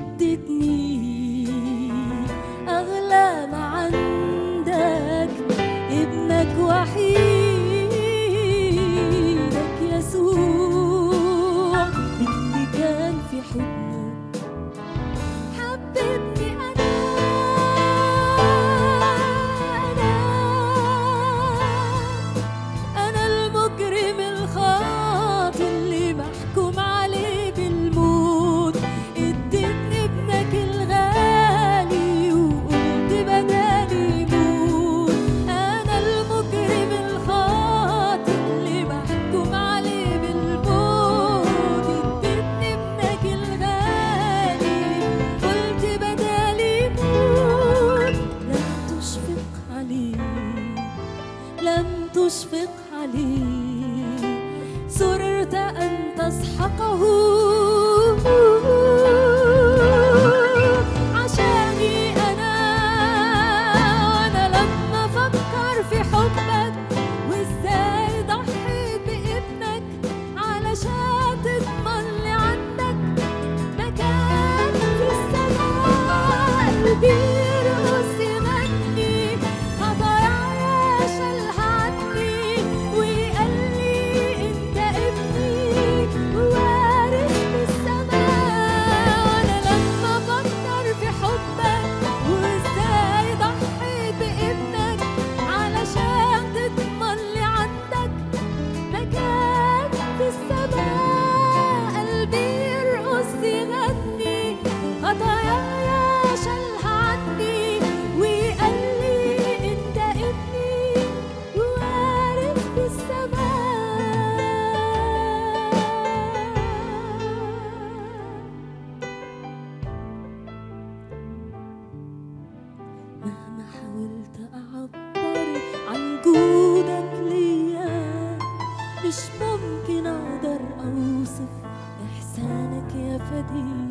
ادتني أغلى ما عندك ابنك وحيدك يسوع اللي كان في حضنه حببني أنا أنا أنا المجرم الخاطئ اللي محكوم عليه بالموت اديتني ابنك الغالي وقلت بدالي موت أنا المجرم الخاطئ اللي محكوم عليه بالموت اديتني ابنك الغالي قلت بدالي موت لم تشفق عليه لم تشفق عليه سررت أن تسحقه عشاني أنا وأنا لما أفكر في حبك وإزاي ضحيت بابنك علشان تضمن لي عندك مكان في السماء قلبي يرقص يغني خطاياي شالها عني وقال لي انت ابني ووارث في السماء وانا لما افكر في حبك وازاي ضحيت بابنك علشان تضمن لي عندك مكان في السماء قلبي يرقص يغني خطاياي شالها عني وقال لي انت ابني ووارث في السماء مهما حاولت أعبر عن جودك ليا مش ممكن أقدر أوصف إحسانك يا فدي